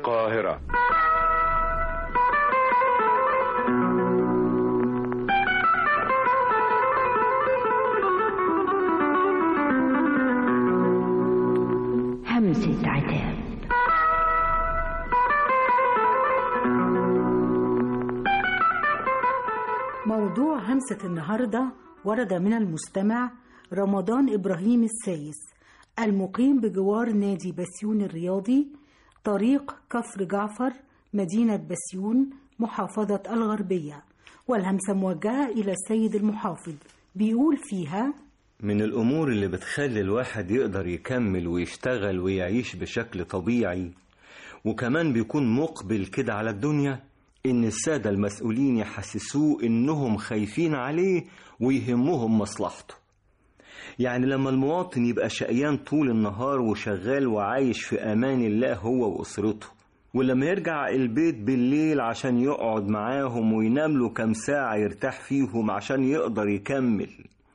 القاهرة همسة عتاب موضوع همسة النهاردة ورد من المستمع رمضان إبراهيم السايس المقيم بجوار نادي بسيون الرياضي طريق كفر جعفر مدينة بسيون محافظة الغربية والهمسة موجهة إلى السيد المحافظ بيقول فيها من الأمور اللي بتخلي الواحد يقدر يكمل ويشتغل ويعيش بشكل طبيعي وكمان بيكون مقبل كده على الدنيا إن السادة المسؤولين يحسسوه إنهم خايفين عليه ويهمهم مصلحته يعني لما المواطن يبقى شقيان طول النهار وشغال وعايش في أمان الله هو وأسرته ولما يرجع البيت بالليل عشان يقعد معاهم وينام له كام ساعة يرتاح فيهم عشان يقدر يكمل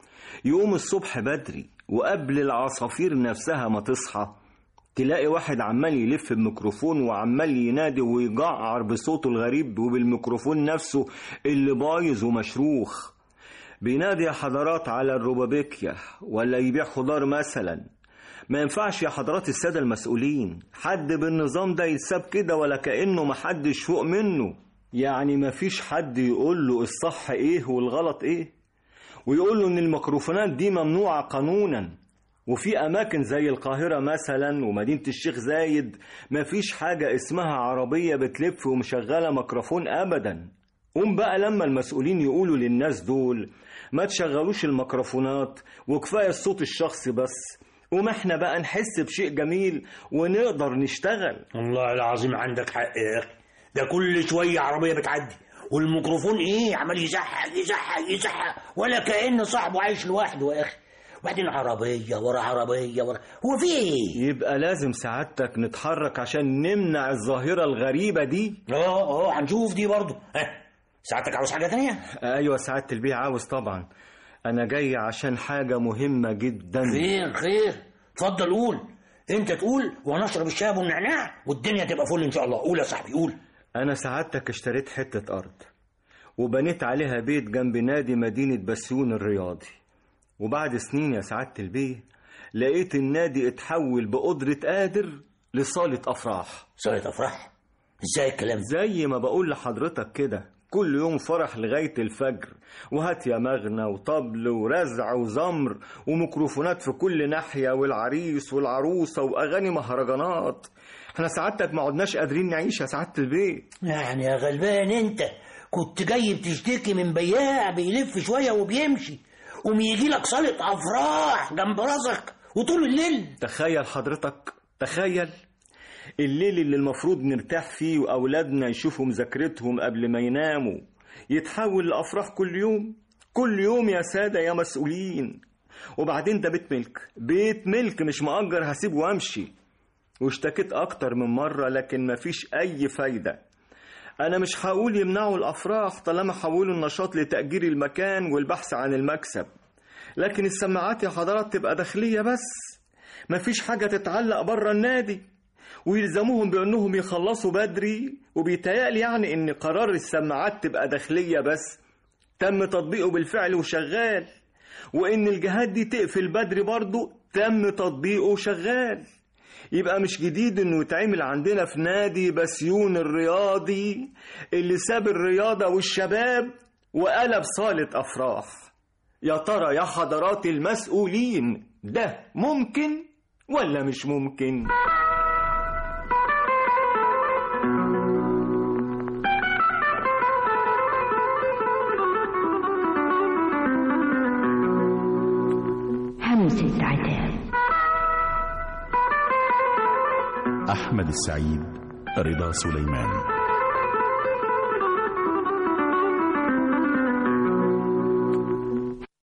يقوم الصبح بدري وقبل العصافير نفسها ما تصحى تلاقي واحد عمال يلف بميكروفون وعمال ينادي ويجعر بصوته الغريب وبالميكروفون نفسه اللي بايظ ومشروخ بينادي يا حضرات على الروبابيكيا ولا يبيع خضار مثلا ما ينفعش يا حضرات السادة المسؤولين حد بالنظام ده يتساب كده ولا كأنه محدش فوق منه يعني مفيش حد يقول له الصح ايه والغلط ايه ويقول له ان الميكروفونات دي ممنوعة قانونا وفي أماكن زي القاهرة مثلا ومدينة الشيخ زايد مفيش حاجة اسمها عربية بتلف ومشغلة ميكروفون أبدا قوم بقى لما المسؤولين يقولوا للناس دول ما تشغلوش الميكروفونات وكفاية الصوت الشخصي بس وما احنا بقى نحس بشيء جميل ونقدر نشتغل والله العظيم عندك حق يا اخي ده كل شويه عربيه بتعدي والميكروفون ايه عمال يزحق يزحق يزحق ولا كأن صاحبه عايش لوحده يا اخي وبعدين عربيه ورا عربيه ورا هو في ايه يبقى لازم سعادتك نتحرك عشان نمنع الظاهرة الغريبة دي اه اه هنشوف دي برضه ها ساعتك عاوز حاجه تانية ايوه سعادة البيه عاوز طبعا انا جاي عشان حاجة مهمة جدا خير خير اتفضل قول انت تقول وانا اشرب الشاي والنعناع والدنيا تبقى فل ان شاء الله قول يا صاحبي قول انا سعادتك اشتريت حتة ارض وبنيت عليها بيت جنب نادي مدينة بسيون الرياضي وبعد سنين يا سعادة البيه لقيت النادي اتحول بقدرة قادر لصالة أفراح صالة أفراح؟ ازاي الكلام زي ما بقول لحضرتك كده كل يوم فرح لغاية الفجر وهات يا مغنى وطبل ورزع وزمر وميكروفونات في كل ناحية والعريس والعروسة وأغاني مهرجانات احنا سعادتك ما عدناش قادرين نعيش يا سعادة البيت يعني يا غلبان انت كنت جاي بتشتكي من بياع بيلف شوية وبيمشي قوم يجي لك صالة أفراح جنب راسك وطول الليل تخيل حضرتك تخيل الليل اللي المفروض نرتاح فيه وأولادنا يشوفوا مذاكرتهم قبل ما يناموا يتحول لأفراح كل يوم كل يوم يا سادة يا مسؤولين وبعدين ده بيت ملك بيت ملك مش مأجر هسيبه وامشي واشتكيت أكتر من مرة لكن مفيش أي فايدة أنا مش هقول يمنعوا الأفراح طالما حولوا النشاط لتأجير المكان والبحث عن المكسب لكن السماعات يا حضرات تبقى داخلية بس مفيش حاجة تتعلق بره النادي ويلزموهم بأنهم يخلصوا بدري وبيتهيألي يعني إن قرار السماعات تبقى داخلية بس تم تطبيقه بالفعل وشغال وإن الجهات دي تقفل بدري برضه تم تطبيقه وشغال يبقى مش جديد انه يتعمل عندنا في نادي بسيون الرياضي اللي ساب الرياضة والشباب وقلب صالة أفراح يا ترى يا حضرات المسؤولين ده ممكن ولا مش ممكن؟ همسة عتاب أحمد السعيد رضا سليمان